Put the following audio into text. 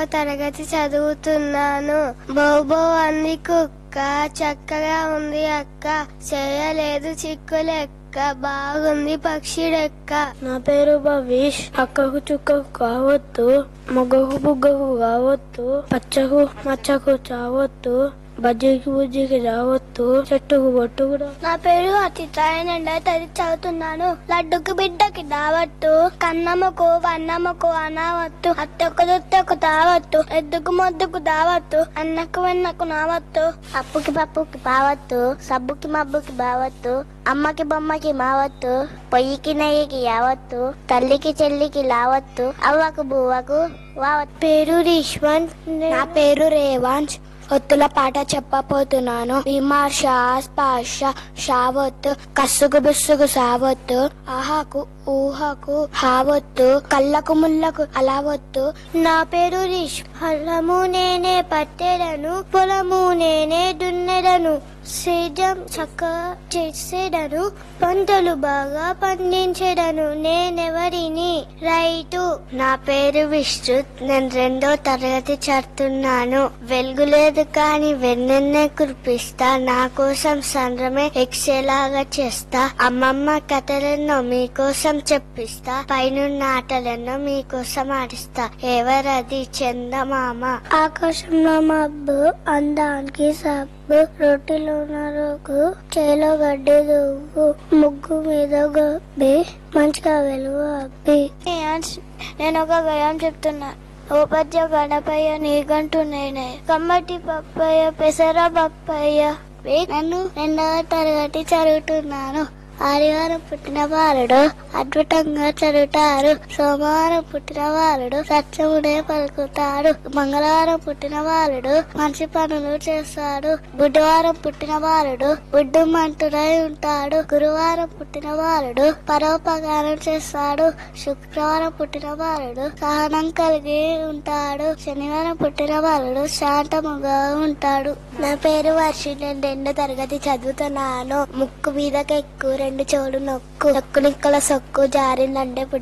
తరగతి చదువుతున్నాను బోబో అంది కుక్క చక్కగా ఉంది అక్క చేయలేదు చిక్కులెక్క బాగుంది పక్షిడెక్క నా పేరు భవిష్ అక్కకు చుక్కకు కావద్దు మొగ్గకు బుగ్గకు కావద్దు పచ్చకు మచ్చకు చావద్దు బజ్జీకి బుజ్జికి రావద్దు చెట్టుకు బొట్టు కూడా నా పేరు అతిథాయనండి తది చదువుతున్నాను లడ్డుకు బిడ్డకి దావత్తు కన్నమ్మకు వన్నమ్మకు అనావత్తు అత్తకు దుత్తకు దావత్తు ఎద్దుకు మొద్దుకు దావత్తు అన్నకు వెన్నకు నావత్తు అప్పుకి పప్పుకి బావత్తు సబ్బుకి మబ్బుకి బావత్తు అమ్మకి బొమ్మకి మావత్తు పొయ్యికి నెయ్యికి యావత్తు తల్లికి చెల్లికి లావత్తు అవ్వకు బువ్వకు వావత్తు పేరు రిష్వన్ నా పేరు రేవాన్స్ ఒత్తుల పాట చెప్పబోతున్నాను విమర్శ స్పర్శ షావత్తు కస్సుకు బిస్సుకు సావత్తు ఆహాకు ఊహకు హావత్తు కళ్ళకు ముళ్ళకు అలావత్తు నా పేరు రిష్ హల్లము నేనే పట్టెడను పొలము నేనే దున్నెడను సేద్యం చక్క చేసేడను పంటలు బాగా పండించెడను నేనెవరిని రైతు నా పేరు విశ్రుత్ నేను రెండో తరగతి చదువుతున్నాను వెలుగు లేదు కానీ వెన్నెన్నే కురిపిస్తా నా కోసం సంద్రమే ఎక్సేలాగా చేస్తా అమ్మమ్మ కథలెన్నో మీకోసం చెప్పిస్తా పైనున్న ఆటలెన్నో మీకోసం ఆడిస్తా ఎవరది చందమామ ఆకాశంలో మబ్బు అందానికి సబ్బు రొట్టెలో నరుకు చేలో గడ్డి దువ్వు ముగ్గు మీద గబ్బి మంచిగా వెలుగు అబ్బి నేను ఒక గయం చెప్తున్నా ఓపద్య గణపయ్య నీకంటూ నేనే కమ్మటి పప్పయ్య పెసర పప్పయ్య నన్ను రెండవ తరగతి చదువుతున్నాను ఆదివారం పుట్టిన వారుడు అద్భుతంగా చదువుతారు సోమవారం పుట్టిన వారుడు సత్యమునే పలుకుతాడు మంగళవారం పుట్టిన వారుడు మంచి పనులు చేస్తాడు బుధవారం పుట్టిన వారుడు బుద్ధుమంతుడై ఉంటాడు గురువారం పుట్టిన వారుడు పరోపకారం చేస్తాడు శుక్రవారం పుట్టిన వారుడు సహనం కలిగి ఉంటాడు శనివారం పుట్టిన వారుడు శాంతముగా ఉంటాడు నా పేరు వర్షి నేను రెండో తరగతి చదువుతున్నాను ముక్కు మీదకి ఎక్కువ రెండు చెవులు నొక్కు నొక్కు నిక్కల సొక్కు జారిందంటే